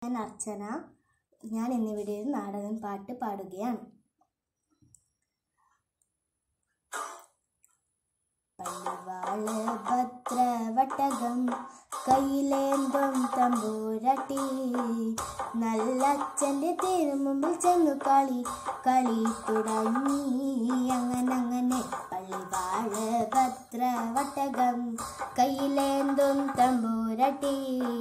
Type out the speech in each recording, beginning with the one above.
ഞാൻ അർച്ചന ഞാൻ ഇന്നിവിടെ ഒരു നാടകം പാട്ട് പാടുകയാണ് പള്ളിവാള് ഭദ്രവട്ടകം കയ്യിലേന്തും തമ്പൂരട്ടി നല്ലച്ഛൻ്റെ തിരുമുമ്പിൽ ചെന്നു കളി കളി തുടങ്ങി അങ്ങനങ്ങനെ പള്ളിവാള് ഭദ്രവട്ടകം കയ്യിലേന്തും തമ്പൂരട്ടി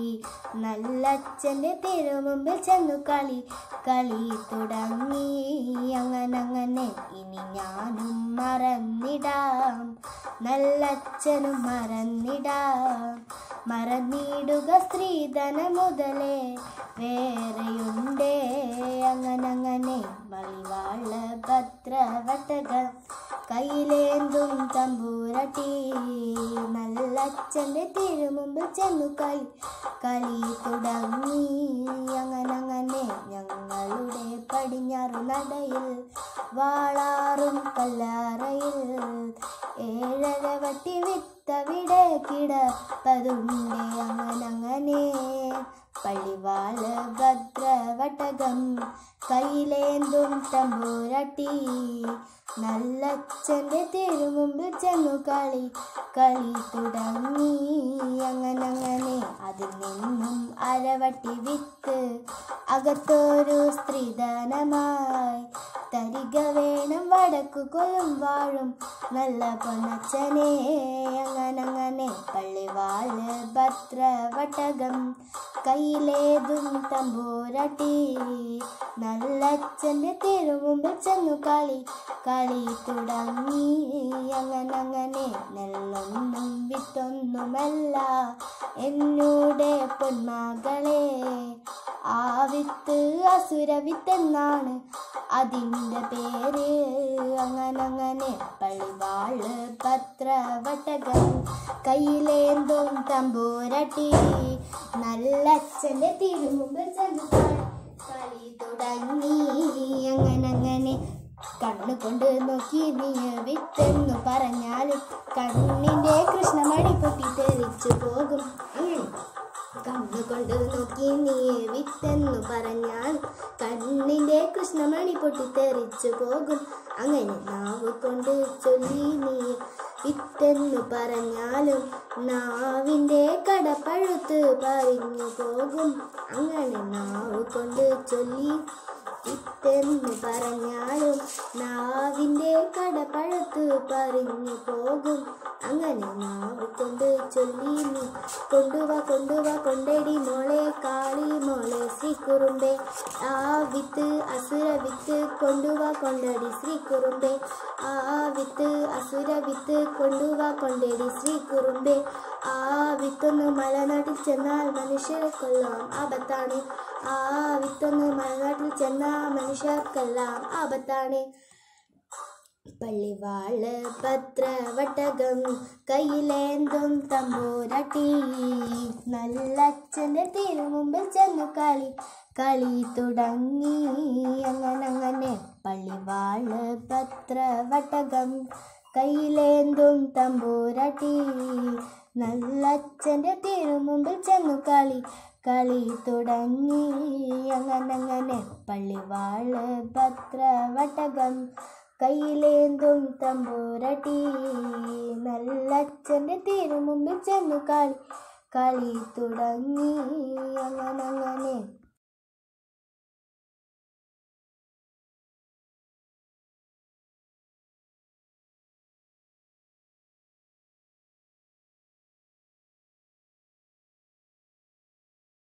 നല്ലച്ഛൻ്റെ തിരുമുമ്പിൽ ചെന്നു കളി കളി തുടങ്ങി അങ്ങനങ്ങനെ ഇനി ഞാനും മറന്നിടാം നല്ലച്ഛനും മറന്നിടാം മറന്നിടുക സ്ത്രീധന മുതലേ വേറെയുണ്ടേ അങ്ങനങ്ങനെ മളിവാള ഭദ്രവട്ടക കയ്യിലേന്തും തമ്പൂരട്ടി നല്ലച്ഛൻ്റെ തിരുമുമ്പിൽ ചെന്നു കളി കളി തുടങ്ങി അങ്ങനങ്ങനെ ഞങ്ങളുടെ പടിഞ്ഞാറു നടയിൽ വാളാറും കല്ലാറയിൽ ഏഴര വട്ടി വിത്തവിടെ കിടപ്പതുണ്ടേ അങ്ങനങ്ങനെ പള്ളിവാള് ഭദ്രവട്ടകം കയ്യിലേന്തും തമ്പൂരട്ടി നല്ലച്ഛൻ്റെ തിരുമുമ്പിൽ ചെന്നു കളി കളി തുടങ്ങി അങ്ങനങ്ങനെ അതിൽ നിന്നും അരവട്ടി വിത്ത് അകത്തൊരു സ്ത്രീധനമായി തരിക വേണം വടക്കു കൊല്ലും വാഴും നല്ല പൊന്നച്ഛനെ അങ്ങനങ്ങനെ പള്ളിവാള് ഭദ്രവട്ടകം കയ്യിലേതും തമ്പൂരട്ടി നല്ലച്ഛൻ്റെ തിരുമുമ്പിൽ ചെന്നു കളി കളി തുടങ്ങി അങ്ങനങ്ങനെ നെല്ലൊന്നും വിത്തൊന്നുമല്ല എന്നൂടെ പൊന്മകളെ ആ വിത്ത് അസുര വിത്തെന്നാണ് അതിൻ്റെ പേര് അങ്ങനങ്ങനെ പള്ളിവാള് പത്രവട്ടകം കയ്യിലേന്തും തമ്പൂരട്ടി നല്ലച്ഛൻ്റെ തിരുമുമ്പിൽ ചെന്ന് കളി തുടങ്ങി അങ്ങനങ്ങനെ കണ്ണുകൊണ്ട് നോക്കി നീ വിത്തെന്നു പറഞ്ഞാലും കണ്ണിൻ്റെ കൃഷ്ണമണി പൊട്ടി തെറിച്ചു പോകും അങ്ങനെ കണ്ണുകൊണ്ട് നോക്കി നീ വിത്തെന്നു പറഞ്ഞാൽ കണ്ണിൻ്റെ കൃഷ്ണമണി പൊട്ടിത്തെറിച്ചു പോകും അങ്ങനെ നാവ് കൊണ്ട് ചൊല്ലി നീ വിത്തെന്നു പറഞ്ഞാലും നാവിൻ്റെ കടപ്പഴുത്ത് പറഞ്ഞു പോകും അങ്ങനെ നാവ് കൊണ്ട് ചൊല്ലി വിത്തെന്ന് പറഞ്ഞാലും നാവിൻ്റെ കടപ്പഴുത്ത് പറഞ്ഞു പോകും അങ്ങനെ നാവ് കൊണ്ട് ചൊല്ലി നീ കൊണ്ടുവാ കൊണ്ടുവാ കൊണ്ടടി മോളെ കാളി മോളെ ശ്രീ കുറുമ്പേ ആ വിത്ത് അസുര വിത്ത് കൊണ്ടുവാ കൊണ്ടടി ശ്രീ കുറുമ്പേ ആ വിത്ത് അസുര വിത്ത് കൊണ്ടുവാ കൊണ്ടടി ശ്രീ കുറുമ്പേ ആ വിത്തൊന്ന് മലനാട്ടിൽ ചെന്നാൽ മനുഷ്യരെ കൊല്ലാം ആപത്താണ് ആ വിത്തൊന്ന് മലനാട്ടിൽ ചെന്നാൽ മനുഷ്യർക്കെല്ലാം ആപത്താണ് പള്ളിവാള് പത്രവട്ടകം കയ്യിലേന്തും തമ്പൂരട്ടി നല്ലച്ഛൻ്റെ തിരുമുമ്പിൽ ചെന്നു കളി കളി തുടങ്ങി അങ്ങനങ്ങനെ പള്ളിവാള് പത്രവട്ടകം കയ്യിലേന്തും തമ്പൂരട്ടി നല്ലച്ഛൻ്റെ തിരുമുമ്പിൽ ചെന്നു കളി കളി തുടങ്ങി അങ്ങനങ്ങനെ പള്ളിവാള് പത്രവട്ടകം കയ്യിലേന്തും തമ്പൂരട്ടി നല്ലച്ഛൻ്റെ തിരുമുമ്പിൽ ചെന്നു കളി കളി തുടങ്ങി അങ്ങനങ്ങനെ